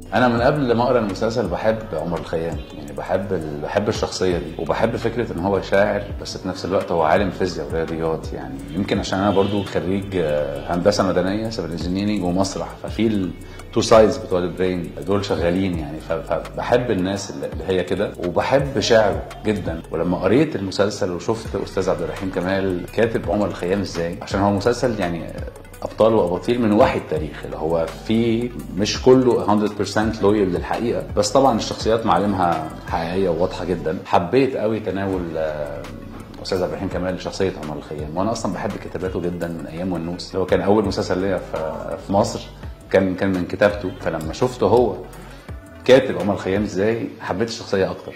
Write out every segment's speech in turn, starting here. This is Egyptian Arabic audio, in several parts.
انا من قبل ما اقرا المسلسل بحب عمر الخيام يعني بحب ال... بحب الشخصيه دي وبحب فكره ان هو شاعر بس في نفس الوقت هو عالم فيزياء ورياضيات يعني يمكن عشان انا برضو خريج آه، هندسه مدنيه سيفل انجينيرنج ومسرح ففي التو سايدز بتوع البرين دول شغالين يعني ف- فبحب الناس اللي اللي هي كده وبحب شعره جدا ولما قريت المسلسل وشفت استاذ عبد الرحيم كمال كاتب عمر الخيام ازاي عشان هو مسلسل يعني ابطال واباطيل من وحي التاريخ اللي هو في مش كله 100% لويال للحقيقه بس طبعا الشخصيات معالمها حقيقيه وواضحه جدا حبيت قوي تناول آه، استاذ عبد الرحيم كمال لشخصيه عمر الخيام وانا اصلا بحب كتاباته جدا من ايام والنوس اللي هو كان اول مسلسل ليا في- في مصر كان كان من كتابته فلما شفته هو كاتب عمر الخيام ازاي حبيت الشخصيه اكتر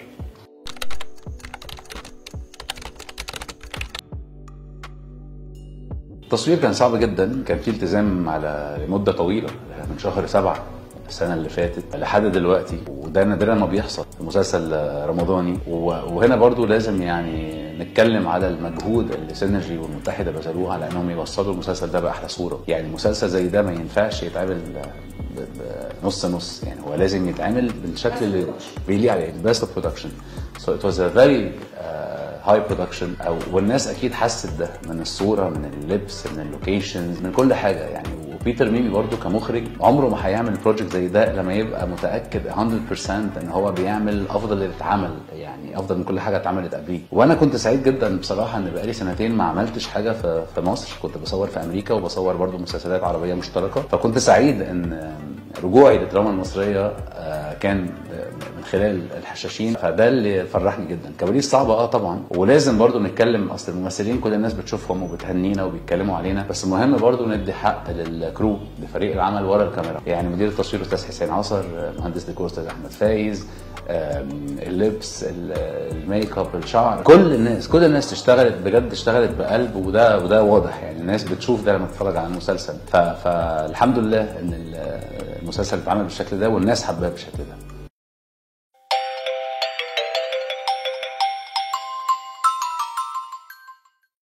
التصوير كان صعب جدا كان في التزام على مده طويله من شهر سبعة السنة اللي فاتت لحد دلوقتي وده نادرا ما بيحصل في مسلسل رمضاني و- وهنا برضو لازم يعني نتكلم على المجهود اللي سينرجي والمتحدة بذلوه على انهم يوصلوا المسلسل ده بأحلى صورة يعني مسلسل زي ده ما ينفعش يتعمل ب- ب- نص نص يعني هو لازم يتعمل بالشكل اللي بيليق عليه البيست برودكشن so it was a very uh, high production او والناس اكيد حست ده من الصوره من اللبس من اللوكيشنز من كل حاجه يعني وبيتر ميمي برضو كمخرج عمره ما هيعمل بروجكت زي ده لما يبقى متاكد 100% ان هو بيعمل افضل اللي اتعمل يعني افضل من كل حاجه اتعملت قبليه وانا كنت سعيد جدا بصراحه ان بقالي سنتين ما عملتش حاجه في في مصر كنت بصور في امريكا وبصور برضو مسلسلات عربيه مشتركه فكنت سعيد ان رجوعي للدراما المصريه آه، كان من خلال الحشاشين فده اللي فرحني جدا كواليس صعبه اه طبعا ولازم برضو نتكلم اصل الممثلين كل الناس بتشوفهم وبتهنينا وبيتكلموا علينا بس مهم برضو ندي حق للكرو لفريق العمل ورا الكاميرا يعني مدير التصوير استاذ حسين عصر مهندس ديكور استاذ احمد فايز آم، اللبس ال- الميك اب الشعر كل الناس كل الناس اشتغلت بجد اشتغلت بقلب وده وده واضح يعني الناس بتشوف ده لما تتفرج على المسلسل ف- فالحمد لله ان ال- المسلسل اتعمل بالشكل ده والناس حباه بالشكل ده